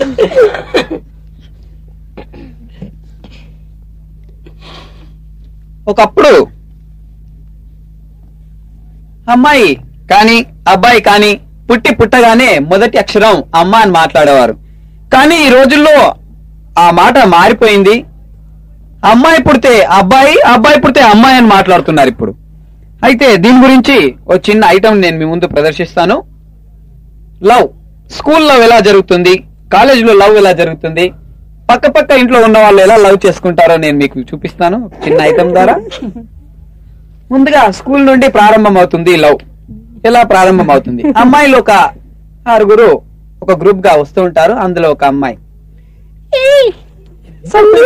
ఒకప్పుడు అమ్మాయి కానీ అబ్బాయి కానీ పుట్టి పుట్టగానే మొదటి అక్షరం అమ్మ అని మాట్లాడేవారు కానీ ఈ రోజుల్లో ఆ మాట మారిపోయింది అమ్మాయి పుడితే అబ్బాయి అబ్బాయి పుడితే అమ్మాయి అని మాట్లాడుతున్నారు ఇప్పుడు అయితే దీని గురించి ఓ చిన్న ఐటమ్ నేను మీ ముందు ప్రదర్శిస్తాను లవ్ స్కూల్ లవ్ ఎలా జరుగుతుంది కాలేజీలో లవ్ ఎలా జరుగుతుంది పక్క పక్క ఇంట్లో ఉన్న వాళ్ళు ఎలా లవ్ చేసుకుంటారో నేను మీకు చూపిస్తాను ఒక చిన్న ఐటమ్ ద్వారా ముందుగా స్కూల్ నుండి ప్రారంభం అవుతుంది లవ్ ఎలా ప్రారంభం అవుతుంది అమ్మాయిలు ఒక ఆరుగురు ఒక గ్రూప్ గా వస్తూ ఉంటారు అందులో ఒక అమ్మాయి సంధ్య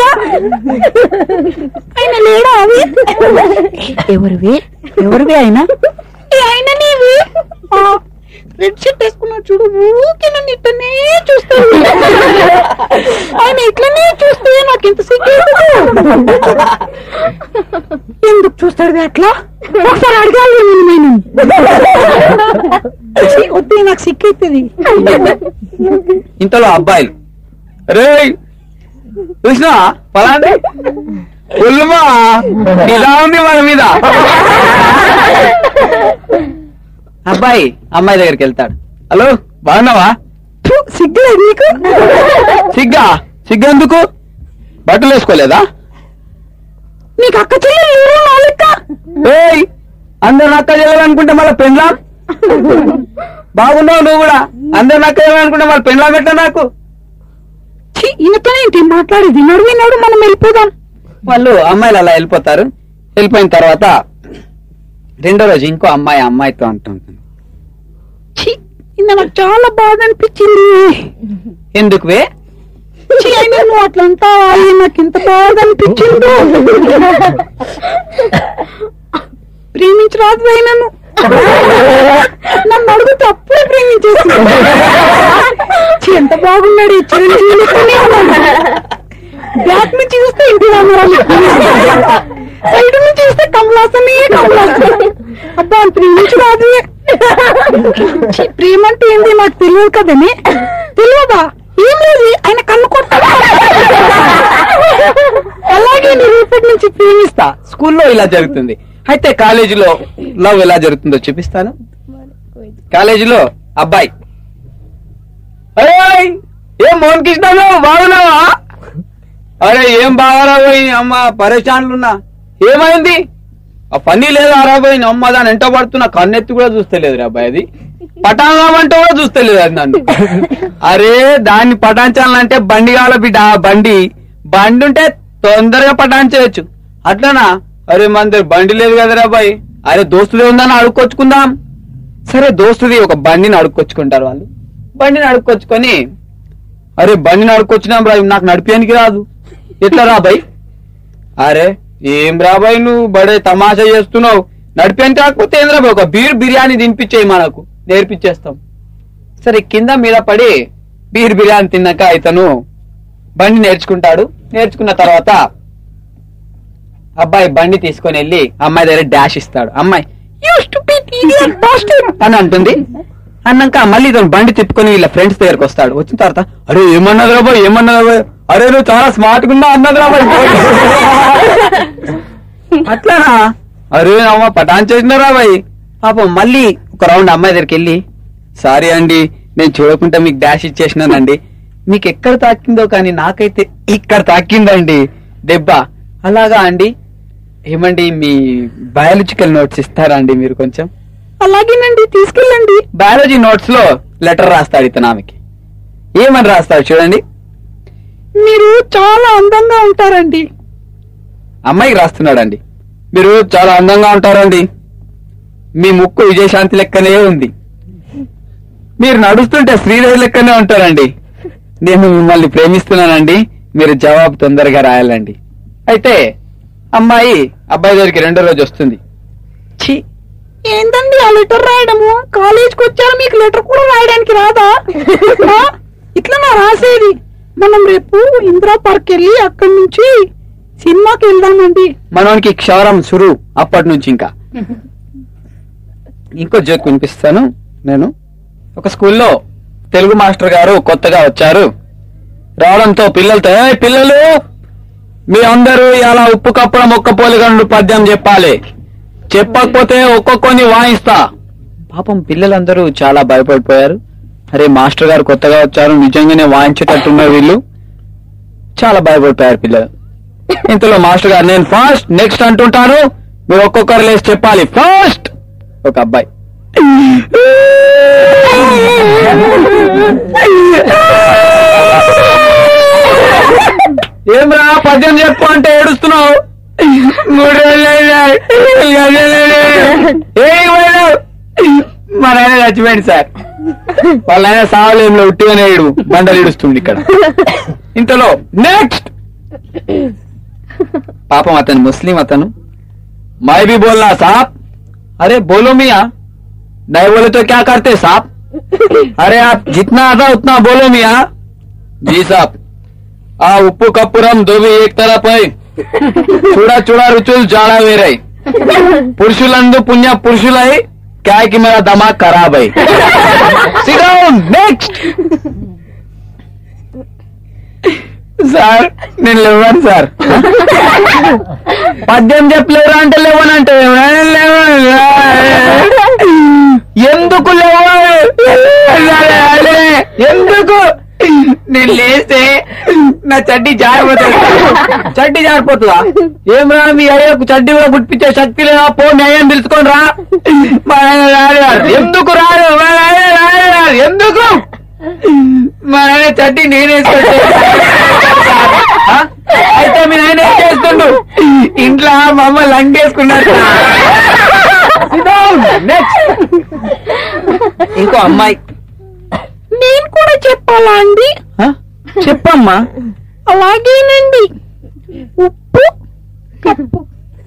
ఆయన లేడా అవి ఎవరివి ఎవరివి ఆయన ఆయన నీవి రెడ్ షర్ట్ వేసుకున్నాడు చూడు ఊకే నన్ను ఇట్లనే చూస్తాడు ఆయన ఇట్లనే చూస్తే నాకు ఇంత సిగ్గు ఎందుకు చూస్తాడు అట్లా ఒకసారి అడగాలి నేను వద్దు నాకు సిగ్గు అవుతుంది ఇంతలో అబ్బాయిలు రే చూసినా పలాంటి ఉల్మా ఇలా ఉంది మన మీద అబ్బాయి అమ్మాయి దగ్గరికి వెళ్తాడు హలో బాగున్నావా సిగ్గులేదు నీకు సిగ్గా సిగ్గెందుకు బట్టలు వేసుకోలేదా నీకు అక్క చెల్లెలు లేరు నా లెక్క ఏయ్ అందరు నక్క చేయాలనుకుంటే మళ్ళీ పెండ్లాం బాగున్నావు నువ్వు కూడా అందరు నక్క చేయాలనుకుంటే మళ్ళీ పెండ్లాం పెట్టా నాకు ఛీ, ఈయనతో ఏంటి మాట్లాడేది నడువి నడు మనం వెళ్ళిపోదాం వాళ్ళు అమ్మాయిలు అలా వెళ్ళిపోతారు వెళ్ళిపోయిన తర్వాత రెండో రోజు ఇంకో అమ్మాయి ఆ అమ్మాయితో అంటుంటుంది ఛీ, ఇంత నాకు చాలా బాధ అనిపించింది ఎందుకు వే ఛీ, అయినా నువ్వు అట్లా అంటావా? అయ్య, నాకు ఇంత బాధ అనిపించింది ప్రేమించరాదు అయినను నన్ను అడుగుతూ అప్పుడే ప్రేమించేసి ఛీ, ఎంత బాగున్నాడు ఈ చిరంజీవి లెక్కనే ఉన్నాడు. బ్యాక్ నుంచి చూస్తే ఇంటి రామారావు సైడ్ నుంచి చూస్తే కమలాసనే కమలాసన్ అబ్బా ప్రేమించరాదు ఛీ, ప్రేమ అంటే ఏంది నాకు తెలియదు కదని తెలియదా ఏం లేదు ఆయన కన్ను కొట్టాడు అలాగే నేను రేపటి నుంచి ప్రేమిస్తా స్కూల్లో ఇలా జరుగుతుంది అయితే కాలేజీలో లవ్ ఎలా జరుగుతుందో చూపిస్తాను కాలేజీలో అబ్బాయి ఏయ్, ఏం మోహన్ కృష్ణ బాగున్నావా అరే ఏం బాగారాబోయి అమ్మ పరేషాన్లున్నా ఏమైంది ఆ పని లేదు ఆరాబోయి అమ్మ దాని ఎంట పడుతున్నా కన్నెత్తి కూడా చూస్తలేదు రా అబ్బాయి అది పటాంగమంటే కూడా చూస్తలేదు అది నన్ను అరే దాన్ని పటాంచాలంటే బండి కావాల బిడ్డ ఆ బండి బండి ఉంటే తొందరగా పటాంచవచ్చు అట్లనా అరే మన దగ్గర బండి లేదు కదరా అబ్బాయి అరే దోస్తులే ఉందని అడుక్కొచ్చుకుందాం సరే దోస్తుది ఒక బండిని అడుక్కొచ్చుకుంటారు వాళ్ళు బండిని అడుక్కొచ్చుకొని అరే బండిని అడుక్కొచ్చినాం రా నాకు నడిపేయడానికి రాదు ఎట్లా రాబాయ్ అరే ఏం రాబాయ్ నువ్వు బడే తమాషా చేస్తున్నావు నడిపేయడానికి రాకపోతే ఏం రాబాయ్ ఒక బీర్ బిర్యానీ తినిపించేయి మనకు నేర్పించేస్తాం సరే కింద మీద పడి బీర్ బిర్యానీ తిన్నాక ఇతను బండి నేర్చుకుంటాడు నేర్చుకున్న తర్వాత అబ్బాయి బండి తీసుకొని వెళ్ళి అమ్మాయి దగ్గర డాష్ ఇస్తాడు అమ్మాయి "You stupid idiot bastard" అని అంటుంది అన్నాక మళ్ళీ ఇతను బండి తిప్పుకొని వీళ్ళ ఫ్రెండ్స్ దగ్గరకు వస్తాడు వచ్చిన తర్వాత అరే ఏమన్నది రాబాయ్ ఏమన్నది రాబాయ్ అరే నువ్వు చాలా స్మార్ట్ గా ఉన్నావు అన్నది రాబాయ్ అట్లానా అరే అమ్మ పటాన్ చేసిన రాబాయ్ పాపం మళ్ళీ ఒక రౌండ్ అమ్మాయి దగ్గరికి వెళ్ళి సారీ అండి నేను చూడకుండా మీకు డాష్ ఇచ్చేసినానండి మీకు ఎక్కడ తాకిందో కానీ నాకైతే ఇక్కడ తాకిందండి దెబ్బ అలాగా అండి ఏమండి మీ బయాలజికల్ నోట్స్ ఇస్తారా అండి మీరు కొంచెం అలాగేనండి తీసుకెళ్ళండి బయాలజీ నోట్స్ లో లెటర్ రాస్తాడు ఇతను ఆమెకి ఏమని రాస్తాడు చూడండి మీరు చాలా అందంగా ఉంటారండి అమ్మాయికి రాస్తున్నాడండి మీరు చాలా అందంగా ఉంటారండి మీ ముక్కు విజయశాంతి లెక్కనే ఉంది మీరు నడుస్తుంటే శ్రీదేవి లెక్కనే ఉంటారండి నేను మిమ్మల్ని ప్రేమిస్తున్నానండి మీరు జవాబు తొందరగా రాయాలండి అయితే అమ్మాయి అబ్బాయి దగ్గరికి రెండో రోజు వస్తుంది ఛీ ఏంటండి ఆ లెటర్ రాయడము కాలేజ్కి వచ్చారు మీకు లెటర్ కూడా రాయడానికి రాదా ఆ? ఇట్లా నా రాసేది మనం రేపు ఇందిరా పార్క్ వెళ్ళి అక్కడి నుంచి సినిమాకి వెళ్దామండి మనోనికి క్షవరం సురు అప్పటి నుంచి ఇంకా ఇంకో జోక్ వినిపిస్తాను నేను ఒక స్కూల్లో తెలుగు మాస్టర్ గారు కొత్తగా వచ్చారు రావడంతో పిల్లలతో "ఏయ్ పిల్లలు మీ అందరూ ఇలా ఉప్పు కప్పడం ఒక్క పోలిగండు పద్యం చెప్పాలి చెప్పకపోతే ఒక్కొక్కని వాయిస్తా పాపం పిల్లలందరూ చాలా భయపడిపోయారు అరే మాస్టర్ గారు కొత్తగా వచ్చారు నిజంగానే వాయించేటట్టున్నారు వీళ్ళు చాలా భయపడిపోయారు పిల్లలు ఇంతలో మాస్టర్ గారు నేను ఫస్ట్ నెక్స్ట్ అంటుంటాను మీరు ఒక్కొక్కరు లేసి చెప్పాలి ఫస్ట్ ఒక అబ్బాయి ఏమ్రా పద్యం చెప్పు అంటే ఏడుస్తున్నావు మూడు రోజులు అయినాయి. ఏడికి పోయినావు? మా నాయన చచ్చిపోయింది సార్ వాళ్ళ ఆయన సావలేంలో ఉట్టిగానే ఏడు బండలు ఇడుస్తుంది ఇక్కడ ఇంతలో నెక్స్ట్ పాపం అతను ముస్లిం అతను मैं भी बोलना साहब अरे बोलो मियाँ नहीं बोले तो क्या करते साहब अरे आप जितना आता उतना बोलो मियाँ जी साहब ఆ ఉప్పు కప్పురం దోవి ఏక్ తరఫ్ అయి చూడ చూడ రుచులు చాలా వేరాయి పురుషులందు పుణ్య పురుషులై క్యాకి మేరా దమాగ్ ఖరాబ్ అయి నెక్స్ట్ సార్ నేను లేవాను సార్ పద్యం చెప్పలేరా అంటే లేవనంటే ఎందుకు లేవా ఎందుకు నేను లేస్తే నా చడ్డీ జారిపోతుంది చడ్డీ జారిపోతుందా ఏం రా మీ అయ్యకు చడ్డీ కూడా పుట్టించే శక్తి లేదా పో న్యాయం తెలుసుకొని రా మా ఆయన రాడు రాడు. ఎందుకు రాడు మా ఆయన రాడు రాడు. ఎందుకు మా ఆయన చడ్డీ నేనేసుకుంటే ఆ? అయితే మీ నాయన ఏం చేస్తుండు ఇంట్లో మా అమ్మ లంగ్ వేసుకున్నారు నెక్స్ట్ ఇంకో అమ్మాయి నేను కూడా చెప్పాలా అండి ఆ? చెప్పమ్మా అలాగేనండి ఉప్పు కప్పు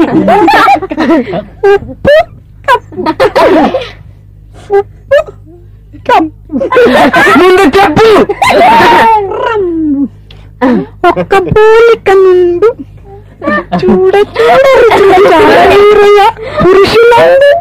ఉప్పు కప్పు ఉప్పు కప్పు ముందు చెప్పు ఒక్క పోలిక నుండు చూడ చూడ రుచుల చారవీరయ్య పురుషులందు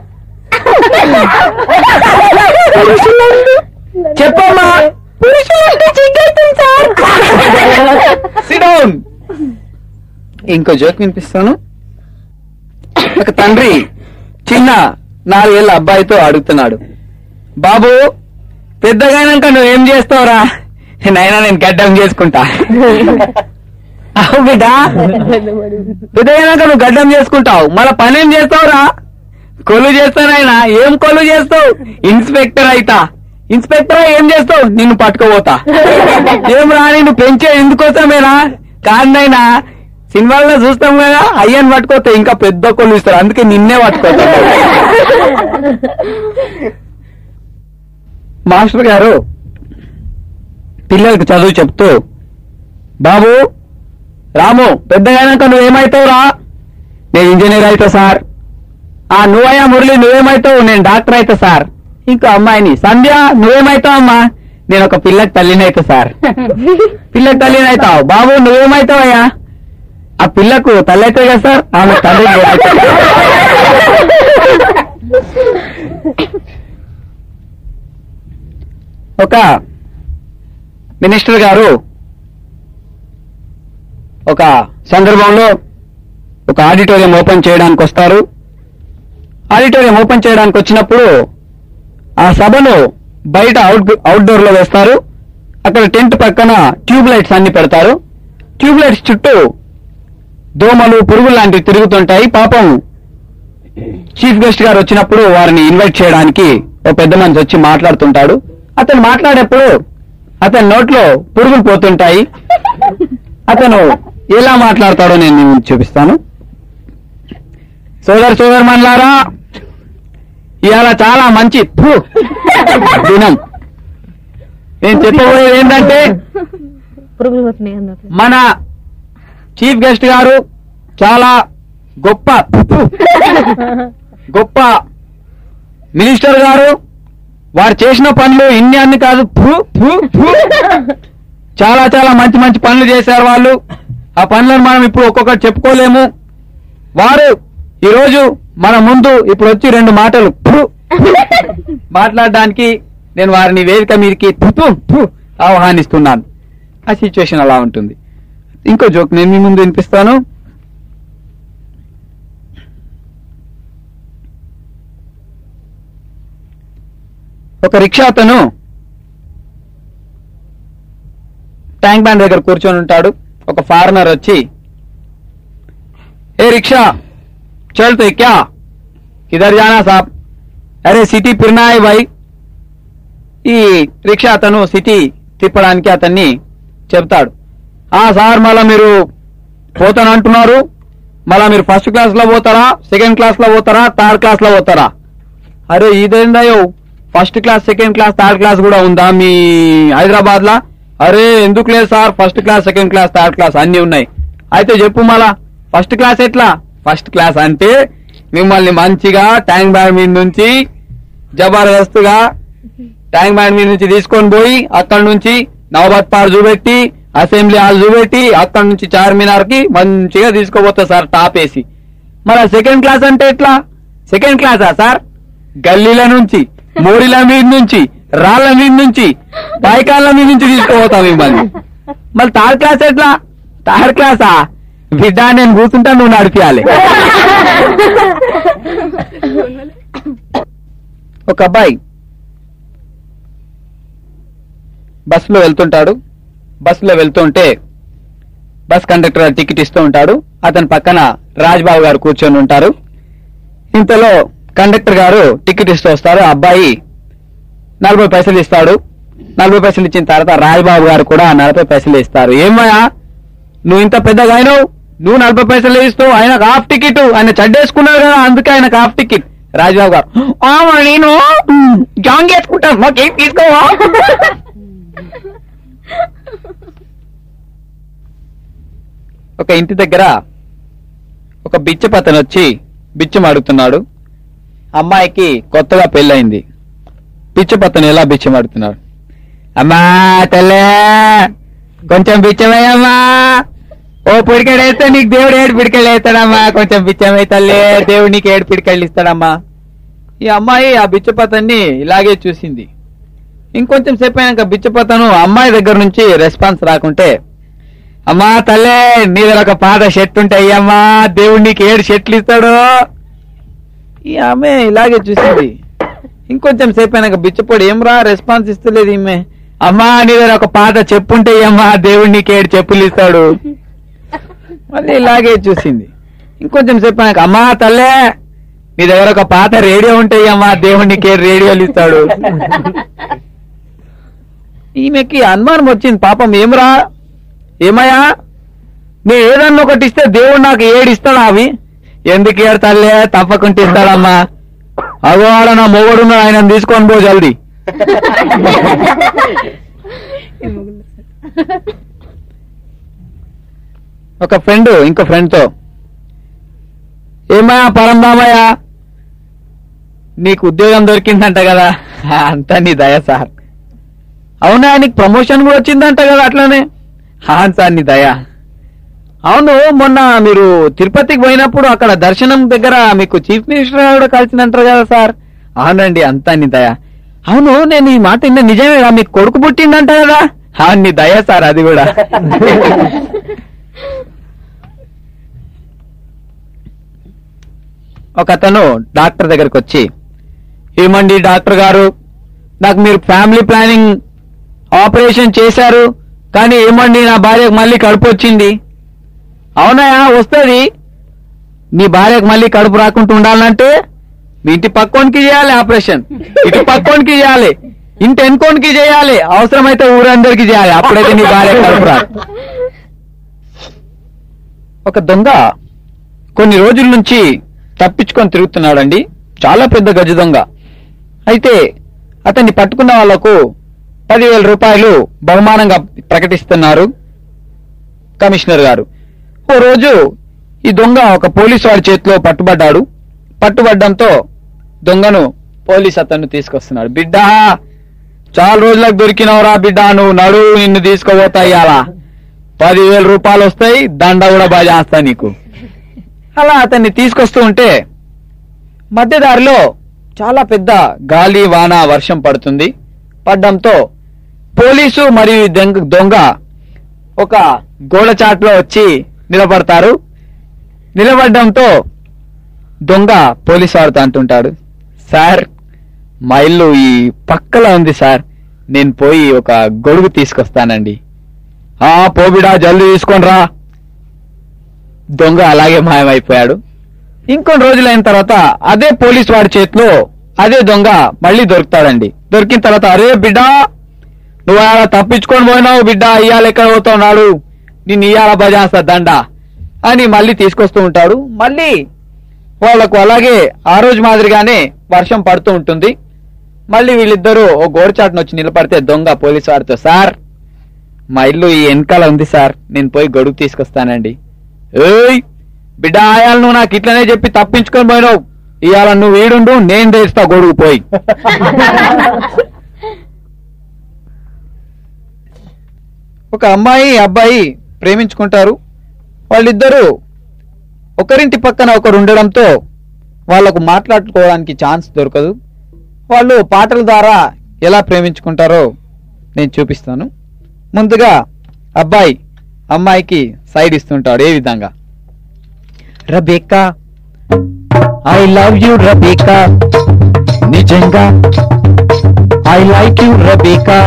పురుషులందు చెప్పమ్మా పురుషులందు చిగ్గైతుంది సార్ సిడౌన్ ఇంకో జోక్ వినిపిస్తాను ఒక తండ్రి చిన్న నాలుగేళ్ల అబ్బాయితో అడుగుతున్నాడు బాబు పెద్దగానాక నువ్వేం చేస్తావురా నైనా నేను గడ్డం చేసుకుంటా అవు బిడ్డ పెద్దగానాక నువ్వు గడ్డం చేసుకుంటావు మళ్ళా పని ఏం చేస్తావురా కొలు చేస్తానైనా ఏం కొలు చేస్తావు ఇన్స్పెక్టర్ అయితా ఇన్స్పెక్టర్ ఏం చేస్తావు నిన్ను పట్టుకోపోతా ఏం రా నిన్ను పెంచే ఎందుకోసమేనా కాదైనా సినిమాల్లో చూస్తాం కదా అయ్యని పట్టుకోతే ఇంకా పెద్ద కొలు ఇస్తారు అందుకే నిన్నే పట్టుకోతా మాస్టర్ గారు పిల్లలకు చదువు చెప్తూ బాబు రాము పెద్దగానాక నువ్వేమైతావు రా నేను ఇంజనీర్ అవుతా సార్ ఆ నువ్వయ్యా మురళి నువ్వేమైతావు నేను డాక్టర్ అవుతా సార్ ఇంకో అమ్మాయిని సంధ్య నువ్వేమైతావు అమ్మా నేను ఒక పిల్లకి తల్లిని అవుతా సార్ పిల్లకి తల్లిని అవుతావు బాబు నువ్వేమైతావయ్యా ఆ పిల్లకు తల్లి అయితే కదా సార్ ఆమె తల్లి ఒక మినిస్టర్ గారు ఒక సందర్భంలో ఒక ఆడిటోరియం ఓపెన్ చేయడానికి వస్తారు ఆడిటోరియం ఓపెన్ చేయడానికి వచ్చినప్పుడు ఆ సభను బయట అవుట్ అవుట్డోర్ లో వేస్తారు అక్కడ టెంట్ పక్కన ట్యూబ్ లైట్స్ అన్ని పెడతారు ట్యూబ్ లైట్స్ చుట్టూ దోమలు పురుగులు లాంటివి తిరుగుతుంటాయి పాపం చీఫ్ గెస్ట్ గారు వచ్చినప్పుడు వారిని ఇన్వైట్ చేయడానికి ఓ పెద్ద మనిషి వచ్చి మాట్లాడుతుంటాడు అతను మాట్లాడేప్పుడు అతని నోట్లో పురుగులు పోతుంటాయి అతను ఎలా మాట్లాడతాడో నేను మీకు చూపిస్తాను సోదర సోదరు మనలారా ఇవాళ చాలా మంచి ఫు దినం నేను చెప్పబోయేది ఏంటంటే పురుగులు పోతున్నాయి అన్నట్లు మన చీఫ్ గెస్ట్ గారు చాలా గొప్ప ఫు, గొప్ప మినిస్టర్ గారు వారు చేసిన పనులు ఇన్ని అన్ని కాదు ఫు, ఫు, ఫు. చాలా చాలా మంచి మంచి పనులు చేశారు వాళ్ళు ఆ పనులను మనం ఇప్పుడు ఒక్కొక్కటి చెప్పుకోలేము వారు ఈరోజు మన ముందు ఇప్పుడు వచ్చి రెండు మాటలు ఫు, మాట్లాడడానికి నేను వారిని వేదిక మీదకి ఫు, ఫు, ఫు ఆహ్వానిస్తున్నాను ఆ సిచ్యువేషన్ అలా ఉంటుంది ఇంకో జోక్ నేను మీ ముందు వినిపిస్తాను ఒక రిక్షా అతను ట్యాంక్ బ్యాండ్ దగ్గర కూర్చొని ఉంటాడు ఒక ఫారినర్ వచ్చి ఏ రిక్షా చల్తే క్యా కిధర్ జానా సాబ్ అరే సిటీ పిర్నా హై భాయ్ ఈ రిక్షా అతను సిటీ తిప్పడానికి అతన్ని చెప్తాడు ఆ సార్ మళ్ళా మీరు పోతాను అంటున్నారు మళ్ళా మీరు ఫస్ట్ క్లాస్ లో పోతారా సెకండ్ క్లాస్ లో పోతారా థర్డ్ క్లాస్ లో పోతారా అరే ఇదేందయ్యో first class second class third class కూడా ఉందా మీ హైదరాబాద్ లా అరే ఎందుకు లేదు sir first class second class third class అన్ని ఉన్నాయి అయితే చెప్పు మళ్ళా ఫస్ట్ క్లాస్ ఎట్లా ఫస్ట్ క్లాస్ అంటే మిమ్మల్ని మంచిగా ట్యాంక్ బ్యాండ్ మీద నుంచి జబర్దస్త్ గా ట్యాంక్ బ్యాండ్ మీద నుంచి తీసుకొని పోయి అక్కడ నుంచి నవబత్ పాడు చూపెట్టి అసెంబ్లీ హాల్ చూపెట్టి అక్కడ నుంచి చార్మినార్ కి మంచిగా తీసుకోపోతా సార్ టాప్ వేసి మరి సెకండ్ క్లాస్ అంటే ఎట్లా సెకండ్ క్లాసా సార్ గల్లీల నుంచి మోరిల మీద నుంచి రాళ్ల మీద నుంచి బాయికాళ్ళ మీద నుంచి తీసుకుపోతాం మిమ్మల్ని మళ్ళీ థర్డ్ క్లాస్ ఎట్లా థర్డ్ క్లాసా బిడ్డ నేను కూర్చుంటా నువ్వు నడిపియాలి ఒక అబ్బాయి బస్సులో వెళ్తుంటాడు బస్సులో వెళ్తుంటే బస్ కండక్టర్ టికెట్ ఇస్తూ ఉంటాడు అతని పక్కన రాజ్బాబు గారు కూర్చొని ఉంటారు ఇంతలో కండక్టర్ గారు టికెట్ ఇస్తూ వస్తారు ఆ అబ్బాయి నలభై పైసలు ఇస్తాడు నలభై పైసలు ఇచ్చిన తర్వాత రాజ్బాబు గారు కూడా నలభై పైసలు ఇస్తారు ఏమయ్యా నువ్వు ఇంత పెద్దగా అయినావు నువ్వు నలభై పైసలు ఇస్తావు ఆయనకు హాఫ్ టికెట్ ఆయన చెడ్డేసుకున్నాడు కదా అందుకే ఆయనకు హాఫ్ టికెట్ రాజ్బాబు గారు "ఆ, మరి నేను జాంగ్ వేసుకుంటాను మాకేం తీసుకోవా ఒక ఇంటి దగ్గర ఒక బిచ్చపతను వచ్చి బిచ్చం అడుగుతున్నాడు అమ్మాయికి కొత్తగా పెళ్ళయింది బిచ్చపతను ఎలా బిచ్చం అడుగుతున్నాడు అమ్మా తల్లే కొంచెం బిచ్చమయ్యమ్మా ఓ పిడికెడు వేస్తే నీకు దేవుడు ఏడు పిడికెళ్ళు వేస్తాడమ్మా కొంచెం బిచ్చమై తల్లే దేవుడు నీకు ఏడు పిడికెళ్ళు ఇస్తాడమ్మా ఈ అమ్మాయి ఆ బిచ్చపతన్ని ఇలాగే చూసింది ఇంకొంచెం సేపు అయినాక బిచ్చపతను అమ్మాయి దగ్గర నుంచి రెస్పాన్స్ రాకుంటే అమ్మా తల్లే నీ దగ్గర ఒక పాత షర్ట్ ఉంటే అయ్యమ్మా దేవుడు నీకు ఏడు షర్ట్లు ఇస్తాడు ఈ ఆమె ఇలాగే చూసింది ఇంకొంచెం సేపు అయినాక బిచ్చపోడు ఏం రా రెస్పాన్స్ ఇస్తలేదు ఈమె అమ్మా నీ దగ్గర ఒక పాత చెప్పు ఉంటే అయ్యమ్మా దేవుడు నీకు ఏడు చెప్పులు ఇస్తాడు మళ్ళీ ఇలాగే చూసింది ఇంకొంచెం సేపు అయినాక అమ్మా తల్లే నీ దగ్గర ఒక పాత రేడియో ఉంటే అయ్యమ్మా దేవుడు నీకు ఏడు రేడియోలు ఇస్తాడు ఈమెకి అనుమానం వచ్చింది పాపం ఏమరా ఏమయ్యా నేను ఏదన్నా ఒకటి ఇస్తే దేవుడు నాకు ఏడు ఇస్తాడా అవి ఎందుకు ఏడతాలే తప్పకుండా ఇస్తాడమ్మా అగో ఆడ నా మొగడు ఆయన తీసుకొని పో జల్దీ ఒక ఫ్రెండ్ ఇంకో ఫ్రెండ్ తో ఏమయ్యా పరందామయ్య నీకు ఉద్యోగం దొరికిందంట కదా అంతా నీ దయ సార్ అవునా నీకు ప్రమోషన్ కూడా వచ్చిందంట కదా అట్లానే హాన్ సార్ నీ దయ అవును మొన్న మీరు తిరుపతికి పోయినప్పుడు అక్కడ దర్శనం దగ్గర మీకు చీఫ్ మినిస్టర్ గారు కూడా కలిసిందంటారు కదా సార్ అవునండి అంతా నీ దయ అవును నేను ఈ మాట విన్న నిజమేనా మీకు కొడుకు పుట్టిందంట కదా అవును నీ దయ సార్ అది కూడా ఒక అతను డాక్టర్ దగ్గరకు వచ్చి ఏమండి డాక్టర్ గారు నాకు మీరు ఫ్యామిలీ ప్లానింగ్ ఆపరేషన్ చేశారు కానీ ఏమండి నా భార్యకు మళ్ళీ కడుపు వచ్చింది అవునాయా వస్తుంది నీ భార్యకు మళ్ళీ కడుపు రాకుండా ఉండాలంటే మీ ఇంటి పక్కోనికి చేయాలి ఆపరేషన్ ఇటు పక్కోనికి చేయాలి ఇంటి ఎన్కోనికి చేయాలి అవసరమైతే ఊరందరికి చేయాలి అప్పుడైతే నీ భార్య కడుపు రాదు ఒక దొంగ కొన్ని రోజుల నుంచి తప్పించుకొని తిరుగుతున్నాడండి చాలా పెద్ద గజ దొంగ అయితే అతన్ని పట్టుకున్న వాళ్లకు పదివేల రూపాయలు బహుమానంగా ప్రకటిస్తున్నారు కమిషనర్ గారు ఓ రోజు ఈ దొంగ ఒక పోలీసు వాడి చేతిలో పట్టుబడ్డాడు పట్టుబడ్డంతో దొంగను పోలీస్ అతన్ని తీసుకొస్తున్నాడు బిడ్డ చాలా రోజులకు దొరికినవరా బిడ్డ నువ్వు నడు నిన్ను తీసుకుపోతా ఇయ్యాల పదివేల రూపాయలు వస్తాయి దండ కూడా బాగా చేస్తా నీకు అలా అతన్ని తీసుకొస్తూ ఉంటే మధ్యదారిలో చాలా పెద్ద గాలి వాన వర్షం పడుతుంది పడ్డంతో పోలీసు మరియు ఈ దొంగ దొంగ ఒక గోడ చాట్లో వచ్చి నిలబడతారు నిలబడడంతో దొంగ పోలీస్ వారితో అంటుంటాడు సార్ మా ఇల్లు ఈ పక్కలో ఉంది సార్ నేను పోయి ఒక గొడుగు తీసుకొస్తానండి ఆ పోబిడా జల్దీ తీసుకొని రా దొంగ అలాగే మాయమైపోయాడు ఇంకొన్ని రోజులైన తర్వాత అదే పోలీస్ వాడి చేతిలో అదే దొంగ మళ్ళీ దొరుకుతాడండి దొరికిన తర్వాత అరే బిడ్డా నువ్వు అలా తప్పించుకొని పోయినావు బిడ్డ ఇయ్యాల ఎక్కడ పోతున్నాడు నిన్ను ఇయ్యాల బజాస్తా దండ అని మళ్ళీ తీసుకొస్తూ ఉంటాడు మళ్ళీ వాళ్ళకు అలాగే ఆ రోజు మాదిరిగానే వర్షం పడుతూ ఉంటుంది మళ్ళీ వీళ్ళిద్దరూ ఓ గోడచాటును వచ్చి నిలబడితే దొంగ పోలీసు వాడితో సార్ మా ఇల్లు ఈ వెనకాల ఉంది సార్ నేను పోయి గొడుగు తీసుకొస్తానండి ఏయ్ బిడ్డ ఆయాల నువ్వు నాకు ఇట్లనే చెప్పి తప్పించుకొని పోయినావు ఇవాళ నువ్వు ఈడుండు నేను తెస్తా గొడుగు పోయి ఒక అమ్మాయి అబ్బాయి ప్రేమించుకుంటారు వాళ్ళిద్దరూ ఒకరింటి పక్కన ఒకరు ఉండడంతో వాళ్ళకు మాట్లాడుకోవడానికి ఛాన్స్ దొరకదు వాళ్ళు పాటల ద్వారా ఎలా ప్రేమించుకుంటారో నేను చూపిస్తాను ముందుగా అబ్బాయి అమ్మాయికి సైడ్ ఇస్తుంటాడు ఏ విధంగా Rebecca I love you Rebecca నిజంగా I like you Rebecca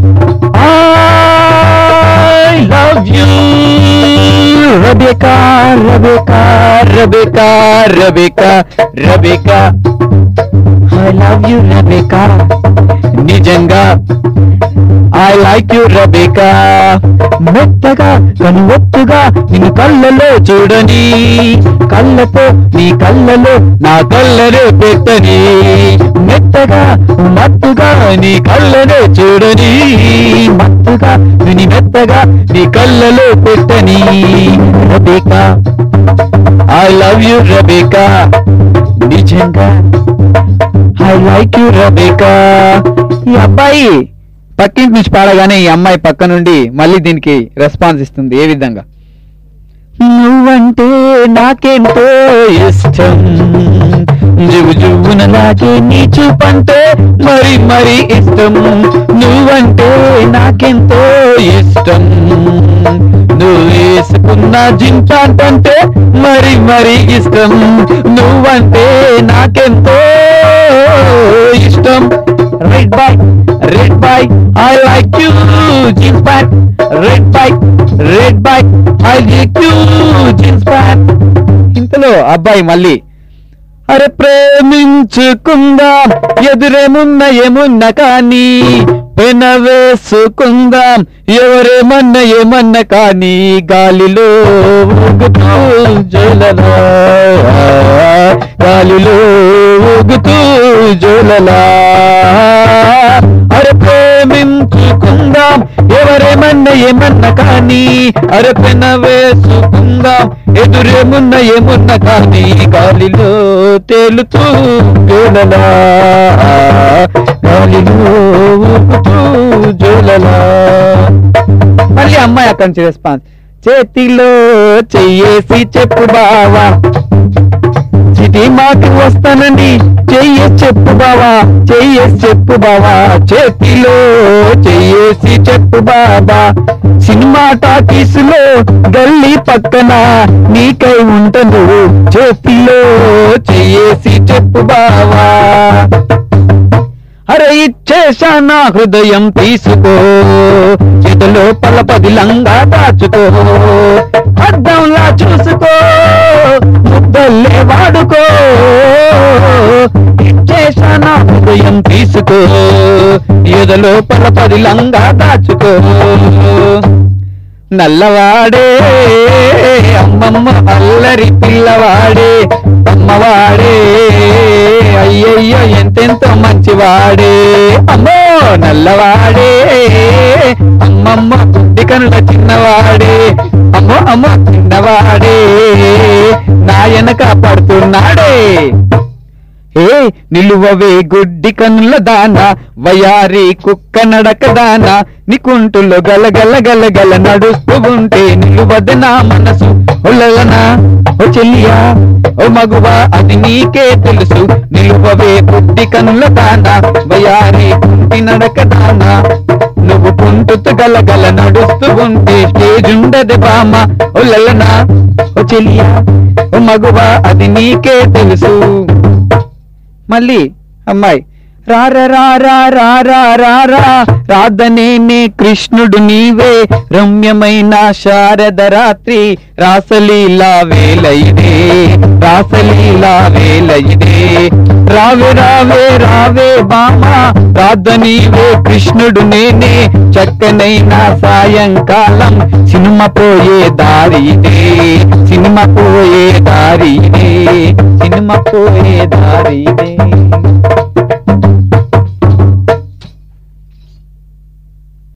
I love you Rebecca Rebecca Rebecca Rebecca Rebecca I love you Rebecca నిజంగా ఐ లైక్ యు రబేకా మెత్తగా కనువొత్తుగా నిన్ను కళ్ళలో చూడని కళ్ళతో నీ కళ్ళలో నా కళ్ళనే పెట్టని మెత్తగా మత్తుగా నీ కళ్ళనే చూడని మత్తుగా నీ మెత్తగా నీ కళ్ళలో పెట్టని Rebecca I love you Rebecca నిజంగా ఐ లైక్ యు రబేకా ఈ అబ్బాయి పక్కింటి నుంచి పాడగానే ఈ అమ్మాయి పక్క నుండి మళ్ళీ దీనికి రెస్పాన్స్ ఇస్తుంది ఏ విధంగా నువ్వంటే నాకెంతో ఇష్టం జువు జువ్వున నాకే నీ చూపంటే మరి మరి ఇష్టం నువ్వంటే నాకెంతో ఇష్టం నువ్వు వేసుకున్న జింపాంట్ అంటే మరి మరి ఇష్టం నువ్వంటే నాకెంతో ఇష్టం red boy red boy I like you jeans pant red boy red boy I like you jeans pant ఇంతలో అబ్బాయి మళ్ళీ అరే ప్రేమించుకుందాం ఎదురేమున్న ఏమున్న కానీ పెన వేసుకుందాం ఎవరేమన్న ఏమన్న కానీ గాలిలో ఊగుతూ జోలలా గాలిలో ఊగుతూ జోలలా అరే ప్రేమించుకుందాం ఎవరేమన్న ఏమన్న కానీ అరే పెన వేసుకుందాం ఎదురేమున్న ఏమున్న కానీ గాలిలో తేలుతూ జోలలా గాలిలో ఊగుతూ జోలలా మళ్ళీ అమ్మాయి అక్కడి నుంచి రెస్పాన్స్ చేతిలో చెయ్యేసి చెప్పు బావా చిటి మాకు వస్తానని చెయ్యి చెప్పు బావా చెయ్యి చెప్పు బావా చేతిలో చెయ్యేసి చెప్పు బాబా సినిమా టాకీసులో గల్లీ పక్కన నీకై ఉంటను చేతిలో చెయ్యేసి చెప్పు బావా అరే ఇచ్చేశా నా హృదయం తీసుకో చేతిలో పలపదిలంగా దాచుకో అద్దంలా చూసుకో ముద్దల్లే వాడుకో ఇచ్చేశా నా హృదయం తీసుకో ఎదలో పలపదిలంగా దాచుకో నల్లవాడే అమ్మమ్మ అల్లరి పిల్లవాడే అమ్మవాడే అయ్యయ్యో ఎంతెంతో మంచివాడే అమ్మో నల్లవాడే అమ్మమ్మ బుద్ధి కనుల చిన్నవాడే అమ్మో అమ్మో చిన్నవాడే నాయనక పడుతున్నాడే ఏ నిలువవే గుడ్డి కనుల దాన వయారి కుక్క నడక దాన నికుంటులో గలగల గలగల నడుస్తూ ఉంటే నిలువద నా మనసు ఒల్లలనా ఓ చెల్లియా ఓ మగువా అది నీకే తెలుసు నిలువవే గుడ్డి కనుల దాన వయారి కుంటి నడక దాన నువ్వు కుంటి నడుస్తూ గలగల నడుస్తూ ఉంటే స్టేజ్ ఉండదు బామ్మ ఓ లల్లనా ఓ చెలియా ఓ మగువా అది నీకే తెలుసు మళ్ళీ అమ్మాయి రారా రారా రారా రారా రాధనే నే కృష్ణుడు నీవే రమ్యమైన శారద రాత్రి రాసలీలా వేల ఇదే రాసలీలా వేల ఇదే రావే రావే రావే బామ రాధ నీవే కృష్ణుడు నేనే చక్కనైన సాయంకాలం సినిమా పోయే దారి ఇదే సినిమా పోయే దారి ఇదే సినిమా పోయే దారి ఇదే